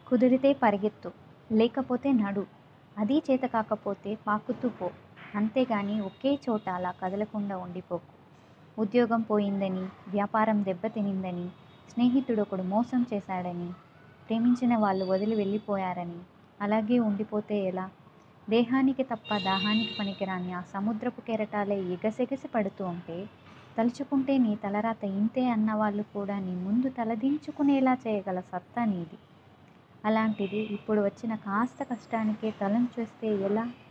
కుదిరితే పరిగెత్తు లేకపోతే నడు అదీ చేత కాకపోతే పాకుతూ పో అంతేగాని ఒకే చోట అలా కదలకుండా ఉండిపోకు ఉద్యోగం పోయిందని వ్యాపారం దెబ్బతినిందని స్నేహితుడొకడు మోసం చేశాడని ప్రేమించిన వాళ్ళు వదిలి వెళ్ళిపోయారని అలాగే ఉండిపోతే ఎలా దేహానికి తప్ప దాహానికి పనికిరాని ఆ సముద్రపు కెరటాలే ఎగసెగసి పడుతూ ఉంటే తలుచుకుంటే నీ తలరాత ఇంతే అన్నవాళ్ళు కూడా నీ ముందు తలదించుకునేలా చేయగల సత్తా నీది అలాంటిది ఇప్పుడు వచ్చిన కాస్త కష్టానికే తలంచేస్తే ఎలా